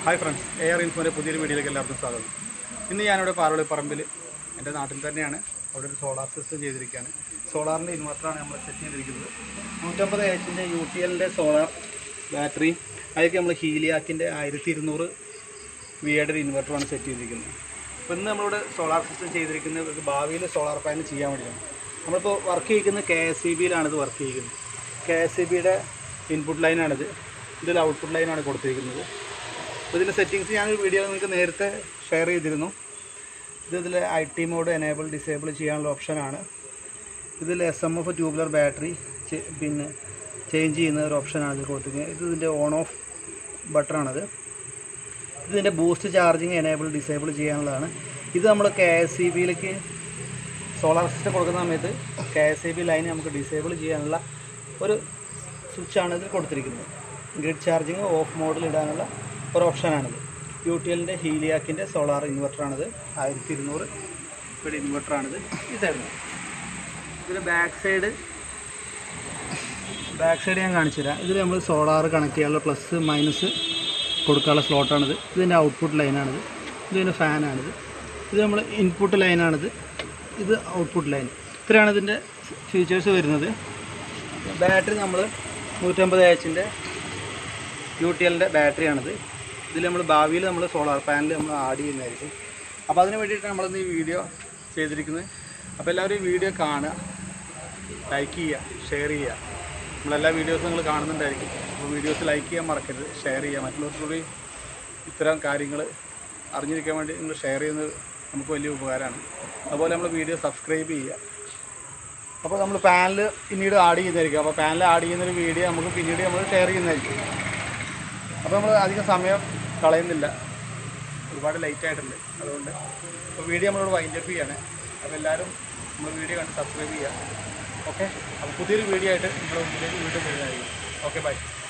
hi friends A R ഇൻഫോൻ്റെ പുതിയൊരു വീഡിയോയിലേക്ക് എല്ലാവർക്കും സ്വാഗതം ഇന്ന് ഞാനിവിടെ പാറോളിപ്പറമ്പിൽ എൻ്റെ നാട്ടിൽ തന്നെയാണ് അവിടെ ഒരു സോളാർ സിസ്റ്റം ചെയ്തിരിക്കുകയാണ് സോളാറിൻ്റെ ഇൻവെർട്ടറാണ് നമ്മൾ സെറ്റ് ചെയ്തിരിക്കുന്നത് നൂറ്റമ്പത് എച്ചിൻ്റെ യു ടി എല്ലിൻ്റെ സോളാർ ബാറ്ററി അതൊക്കെ നമ്മൾ ഹീലിയാക്കിൻ്റെ ആയിരത്തി ഇരുന്നൂറ് വിയുടെ ഒരു ഇൻവെർട്ടറാണ് സെറ്റ് ചെയ്തിരിക്കുന്നത് അപ്പോൾ ഇന്ന് നമ്മളിവിടെ സോളാർ സിസ്റ്റം ചെയ്തിരിക്കുന്നത് ഒരു ഭാവിയിൽ സോളാർ പാനൽ ചെയ്യാൻ വേണ്ടിയാണ് നമ്മളിപ്പോൾ വർക്ക് ചെയ്യിക്കുന്നത് കെ എസ് സി ബിയിലാണ് ഇത് വർക്ക് ചെയ്യുന്നത് കെ എസ് സി ബിയുടെ ഇൻപുട്ട് ലൈനാണിത് ഇതിൽ ഔട്ട്പുട്ട് ലൈനാണ് കൊടുത്തിരിക്കുന്നത് അപ്പോൾ ഇതിൻ്റെ സെറ്റിങ്സ് ഞാനൊരു വീഡിയോ നിങ്ങൾക്ക് നേരത്തെ ഷെയർ ചെയ്തിരുന്നു ഇത് ഇതിൽ I T mode enable disable ചെയ്യാനുള്ള ഓപ്ഷനാണ് ഇതിൽ S M F tubular battery പിന്നെ ചേഞ്ച് ചെയ്യുന്ന ഒരു ഓപ്ഷനാണ് ഇതിൽ കൊടുത്തിരിക്കുന്നത് ഇത് ഇതിൻ്റെ ഓൺ ഓഫ് ബട്ടണാണത് ഇതിൻ്റെ ബൂസ്റ്റ് ചാർജിങ് എനേബിൾ ഡിസേബിൾ ചെയ്യാനുള്ളതാണ് ഇത് നമ്മൾ കെ എസ് സി ബിയിലേക്ക് സോളാർ സിസ്റ്റം കൊടുക്കുന്ന സമയത്ത് K S E B line നമുക്ക് ഡിസേബിൾ ചെയ്യാനുള്ള ഒരു സ്വിച്ചാണ് ഇതിൽ കൊടുത്തിരിക്കുന്നത് ഗ്രിഡ് ചാർജിങ് ഓഫ് മോഡിൽ ഇടാനുള്ള ഒരു ഓപ്ഷനാണിത് യു ടി എല്ലിൻ്റെ ഹീലിയാക്കിൻ്റെ സോളാർ ഇൻവെർട്ടറാണിത് ആയിരത്തി ഇരുന്നൂറ് ഇവിടെ ഇൻവെർട്ടറാണിത് ഈ സൈഡിൽ ഇതിൻ്റെ ബാക്ക് സൈഡ് ബാക്ക് സൈഡ് ഞാൻ കാണിച്ചു തരാം ഇതിൽ നമ്മൾ സോളാർ കണക്ട് ചെയ്യാനുള്ള പ്ലസ് മൈനസ് കൊടുക്കാനുള്ള സ്ലോട്ടാണിത് ഇതിൻ്റെ ഔട്ട്പുട്ട് ലൈനാണിത് ഇതിൻ്റെ ഫാനാണിത് ഇത് നമ്മൾ ഇൻപുട്ട് ലൈനാണിത് ഇത് ഔട്ട്പുട്ട് ലൈൻ ഇത്രയാണ് ഇതിൻ്റെ ഫീച്ചേഴ്സ് വരുന്നത് ബാറ്ററി നമ്മൾ നൂറ്റമ്പത് എച്ചിൻ്റെ യു ടി എല്ലിൻ്റെ ബാറ്ററിയാണിത് ഇതിൽ നമ്മൾ ഭാവിയിൽ നമ്മൾ സോളാർ പാനൽ നമ്മൾ ആഡ് ചെയ്യുന്നതായിരിക്കും അപ്പോൾ അതിന് വേണ്ടിയിട്ട് നമ്മളിന്ന് ഈ വീഡിയോ ചെയ്തിരിക്കുന്നത് അപ്പോൾ എല്ലാവരും ഈ വീഡിയോ കാണുക ലൈക്ക് ചെയ്യുക ഷെയർ ചെയ്യുക നമ്മളെല്ലാ വീഡിയോസും നിങ്ങൾ കാണുന്നുണ്ടായിരിക്കും അപ്പോൾ വീഡിയോസ് ലൈക്ക് ചെയ്യാൻ മറക്കരുത് ഷെയർ ചെയ്യുക മറ്റുള്ളവർക്ക് കൂടി ഇത്തരം കാര്യങ്ങൾ അറിഞ്ഞിരിക്കാൻ വേണ്ടി നിങ്ങൾ ഷെയർ ചെയ്യുന്നത് നമുക്ക് വലിയ ഉപകാരമാണ് അതുപോലെ നമ്മൾ വീഡിയോ സബ്സ്ക്രൈബ് ചെയ്യുക അപ്പോൾ നമ്മൾ പാനൽ പിന്നീട് ആഡ് ചെയ്യുന്നതായിരിക്കും അപ്പോൾ പാനൽ ആഡ് ചെയ്യുന്നൊരു വീഡിയോ നമുക്ക് പിന്നീട് നമ്മൾ ഷെയർ ചെയ്യുന്നതായിരിക്കും അപ്പോൾ നമ്മൾ അധികം സമയം കളയുന്നില്ല ഒരുപാട് ലൈറ്റ് ആയിട്ടുണ്ട് അതുകൊണ്ട് അപ്പോൾ വീഡിയോ നമ്മളോട് വൈൻഡപ്പ് ചെയ്യാണ് അപ്പോൾ എല്ലാവരും നമ്മൾ വീഡിയോ കണ്ട് സബ്സ്ക്രൈബ് ചെയ്യുക ഓക്കെ അപ്പോൾ പുതിയൊരു വീഡിയോ ആയിട്ട് നമ്മൾ മുന്നിലേക്ക് വീണ്ടും വരുന്നതായിരിക്കും ഓക്കെ ബൈ